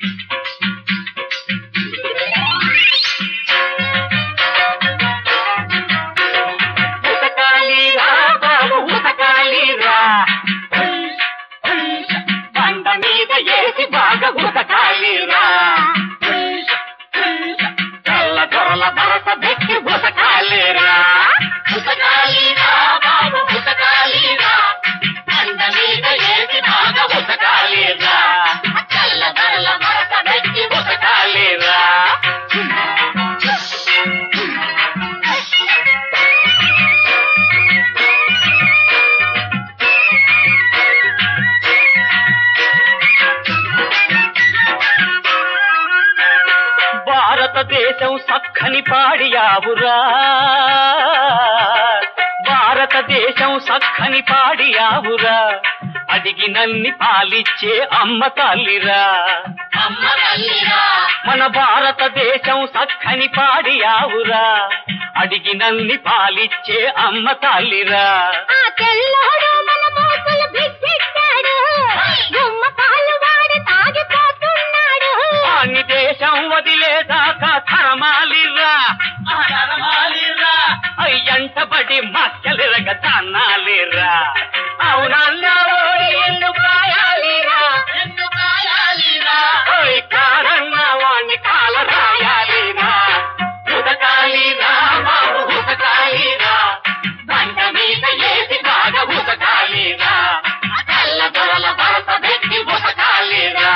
ఉతకాలిరా బాబు ఉతకాలిరా బండ మీద ఏసి బాగా ఉతకాలిరా తెల్ల దొరల భరత పెట్టి ఉతకాలిరా ఉతకాలిరా బాబు ఉతకాలిరా బండ మీద ఏసి బాగా ఉతకాలిరా తెల్ల దొరల భరత పెట్టి ఉతకాలిరా భారతదేశం సక్కని పాడియావురా భారతదేశం సక్కని పాడియావురా అడిగినన్ని పాలిచ్చే అమ్మ తల్లిరా అమ్మ తల్లిరా మన భారతదేశం సక్కని పాడియావురా అడిగినన్ని పాలిచ్చే అమ్మ తల్లిరా ఆ తెల్లోడు మన మోసులు బిడ్డెట్టాడు గుమ్మ పాలు వాడి తాగిపోతున్నాడు అన్ని దేశం వదిలేదాకా తరమాలిరా తరమాలిరా అయ్యంటబడి మక్కలిరగ తన్నాలిరా అవునన్నా ఓయ్ ఎందుకు కాయాలిరా ఎందుకు కాయాలిరా ఓయ్ కారన్న వాణ్ణి కాల రాయాలిరా ఉతకాలిరా బాబు ఉతకాలిరా బండ మీద ఏసి బాగా ఉతకాలిరా తెల్ల దొరల భరత పెట్టి ఉతకాలిరా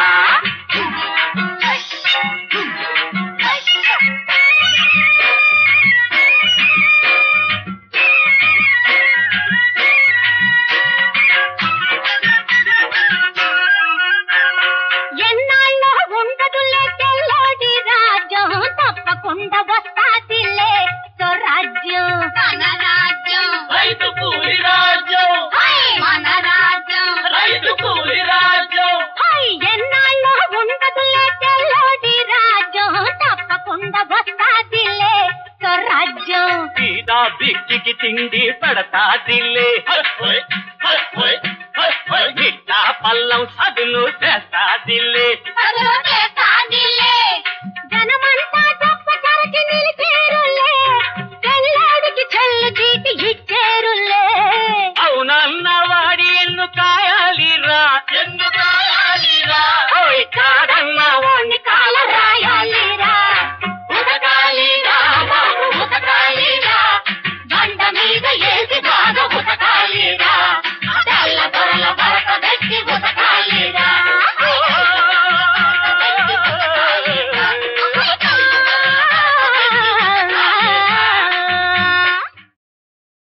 ఎన్నాళ్ళో ఉండదులే తెల్లోడి రాజ్యం తప్పకుండా వస్తాదిలే స్వరాజ్యం మన రాజ్యం రైతు కూలి రాజ్యం మన రాజ్యం రైతు కూలి రాజ్యం హై, ఎన్నాళ్ళో ఉండదులే తెల్లోడి రాజ్యం తప్పకుండా వస్తాదిలే స్వరాజ్యం సీదా బిక్కికి తిండి పెడతాదిలే బిడ్డ పల్లం సదును చేస్తాదిలే చదువు చేస్తాదిలే